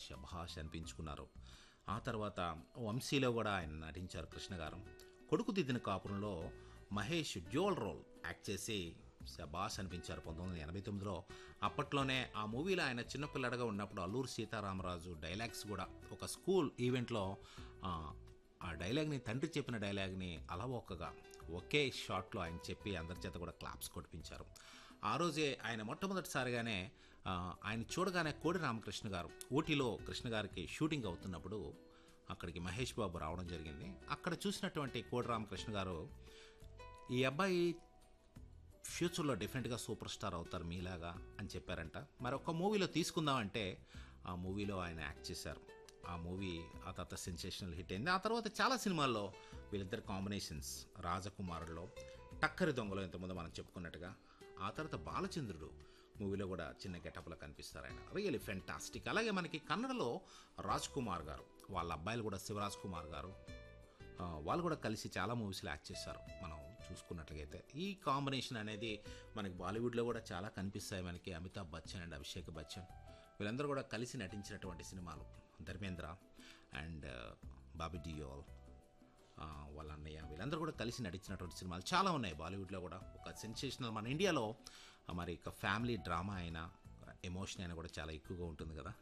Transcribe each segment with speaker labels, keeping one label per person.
Speaker 1: శభాష్ అనిపించుకున్నారు ఆ తర్వాత వంశీలో కూడా ఆయన నటించారు కృష్ణ గారు కొడుకు దిద్దిన కాపురంలో మహేష్ డ్యూల్ రోల్ యాక్ట్ చేసి శబాస్ అనిపించారు పంతొమ్మిది వందల ఎనభై తొమ్మిదిలో అప్పట్లోనే ఆ మూవీలో ఆయన చిన్నపిల్లడగా ఉన్నప్పుడు అల్లూరు సీతారామరాజు డైలాగ్స్ కూడా ఒక స్కూల్ ఈవెంట్లో ఆ, ఆ డైలాగ్ని తండ్రి చెప్పిన డైలాగ్ని అలవోకగా ఒకే షాట్లో ఆయన చెప్పి అందరి చేత కూడా క్లాప్స్ కొట్టించారు ఆ రోజే ఆయన మొట్టమొదటిసారిగానే ఆ, ఆయన చూడగానే కోడి రామకృష్ణ గారు ఊటీలో కృష్ణ గారికి షూటింగ్ అవుతున్నప్పుడు అక్కడికి మహేష్ బాబు రావడం జరిగింది అక్కడ చూసినటువంటి కోడి రామకృష్ణ గారు ఈ అబ్బాయి ఫ్యూచర్లో డెఫినెట్గా సూపర్ స్టార్ అవుతారు మీలాగా అని చెప్పారంట మరి ఒక మూవీలో తీసుకుందామంటే ఆ మూవీలో ఆయన యాక్ట్ చేశారు ఆ మూవీ ఆ తర్వాత సెన్సేషనల్ హిట్ అయింది ఆ తర్వాత చాలా సినిమాల్లో వీళ్ళిద్దరు కాంబినేషన్స్ రాజకుమారుల్లో టక్కరి దొంగలో ఇంతకుముందు మనం చెప్పుకున్నట్టుగా ఆ తర్వాత బాలచంద్రుడు మూవీలో కూడా చిన్న గెటప్లో కనిపిస్తారు ఆయన రియలీ ఫెంటాస్టిక్ అలాగే మనకి కన్నడలో రాజ్ కుమార్ గారు వాళ్ళ అబ్బాయిలు కూడా శివరాజ్ కుమార్ గారు ఆ, వాళ్ళు కూడా కలిసి చాలా మూవీస్లో యాక్ట్ చేశారు మనం చూసుకున్నట్లయితే ఈ కాంబినేషన్ అనేది మనకి బాలీవుడ్లో కూడా చాలా కనిపిస్తాయి మనకి అమితాబ్ బచ్చన్ అండ్ అభిషేక్ బచ్చన్ వీళ్ళందరూ కూడా కలిసి నటించినటువంటి సినిమాలు ధర్మేంద్ర అండ్ బాబీ డియోల్ ఆ, వాళ్ళ అన్నయ్య వీళ్ళందరూ కూడా కలిసి నటించినటువంటి సినిమాలు చాలా ఉన్నాయి బాలీవుడ్లో కూడా ఒక సెన్సేషనల్ మన ఇండియాలో ఆ, మరి ఒక ఫ్యామిలీ డ్రామా అయినా ఎమోషన్ అయినా కూడా చాలా ఎక్కువగా ఉంటుంది కదా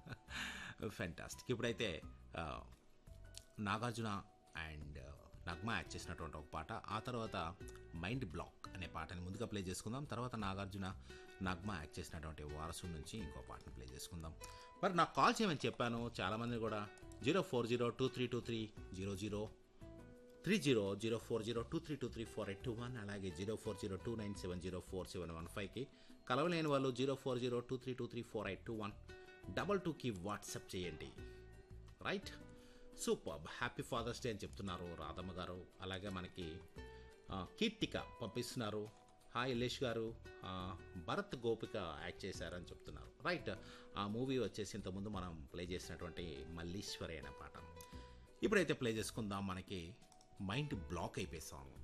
Speaker 1: ఫెంటాస్టిక్ ఇప్పుడైతే ఆ, నాగార్జున అండ్ నగ్మ యాక్ట్ చేసినటువంటి ఒక పాట ఆ తర్వాత మైండ్ బ్లాక్ అనే పాటని ముందుగా ప్లే చేసుకుందాం తర్వాత నాగార్జున నగ్మ యాక్ట్ చేసినటువంటి వారసు నుంచి ఇంకో పాటను ప్లే చేసుకుందాం మరి నాకు కాల్ చేయమని చెప్పాను చాలామంది కూడా zero four zero two three two three zero zero three zero zero four zero two three two three four eight two one అలాగే zero four zero two nine seven zero four seven one ఫైవ్కి కలవలేని వాళ్ళు zero four zero two three two three four eight two one double టూకి WhatsApp చేయండి right super happy Father's Day అని చెప్తున్నారు రాధమ్మ గారు అలాగే మనకి ఆ, కీర్తిక పంపిస్తున్నారు హాయ్ యలేష్ గారు ఆ, భరత్ గోపిక యాక్ట్ చేశారని చెప్తున్నారు రైట్ ఆ మూవీ వచ్చేసి ఇంతకుముందు మనం ప్లే చేసినటువంటి మల్లీశ్వరి అనే పాట ఇప్పుడైతే ప్లే చేసుకుందాం మనకి మైండ్ బ్లాక్ అయిపోయి సాంగ్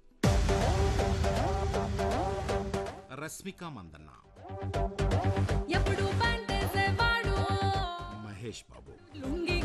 Speaker 1: రష్మిక మందన్న
Speaker 2: ఎప్పుడు పంటేసేవాడు
Speaker 1: మహేష్ బాబు
Speaker 2: లుంగి